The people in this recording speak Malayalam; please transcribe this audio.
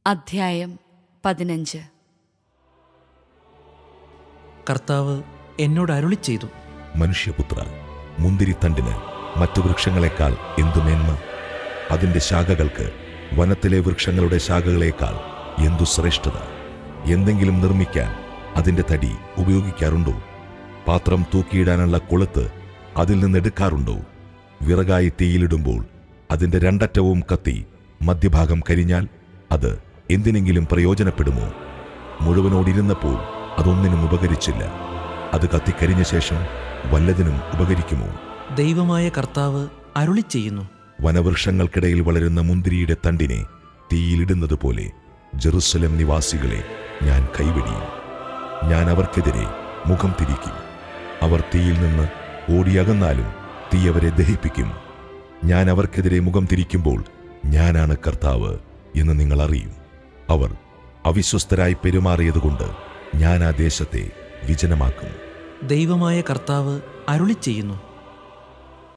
അധ്യായം പതിനഞ്ച് കർത്താവ് എന്നോട് അരുളി ചെയ്തു മനുഷ്യപുത്ര മുന്തിരിത്തണ്ടിന് മറ്റു വൃക്ഷങ്ങളെക്കാൾ എന്തു മേന്മ അതിന്റെ ശാഖകൾക്ക് വനത്തിലെ വൃക്ഷങ്ങളുടെ ശാഖകളേക്കാൾ എന്തു ശ്രേഷ്ഠത എന്തെങ്കിലും നിർമ്മിക്കാൻ അതിന്റെ തടി ഉപയോഗിക്കാറുണ്ടോ പാത്രം തൂക്കിയിടാനുള്ള കൊളുത്ത് അതിൽ നിന്നെടുക്കാറുണ്ടോ വിറകായി തീയിലിടുമ്പോൾ അതിന്റെ രണ്ടറ്റവും കത്തി മധ്യഭാഗം കരിഞ്ഞാൽ അത് എന്തിനെങ്കിലും പ്രയോജനപ്പെടുമോ മുഴുവനോടിരുന്നപ്പോൾ അതൊന്നിനും ഉപകരിച്ചില്ല അത് കത്തിക്കരിഞ്ഞ ശേഷം വല്ലതിനും ഉപകരിക്കുമോ ദൈവമായ കർത്താവ് അരുളി ചെയ്യുന്നു വനവൃക്ഷങ്ങൾക്കിടയിൽ വളരുന്ന മുന്തിരിയുടെ തണ്ടിനെ തീയിലിടുന്നത് പോലെ ജെറുസലം നിവാസികളെ ഞാൻ കൈവെടിയും ഞാൻ അവർക്കെതിരെ മുഖം തിരിക്കും അവർ തീയിൽ നിന്ന് ഓടിയകന്നാലും തീ അവരെ ദഹിപ്പിക്കും ഞാൻ അവർക്കെതിരെ മുഖം തിരിക്കുമ്പോൾ ഞാനാണ് കർത്താവ് എന്ന് നിങ്ങൾ അറിയും അവർ അവിശ്വസ്തരായി പെരുമാറിയതുകൊണ്ട് ഞാൻ ആ ദേശത്തെ വിജനമാക്കും ദൈവമായ കർത്താവ് അരുളി ചെയ്യുന്നു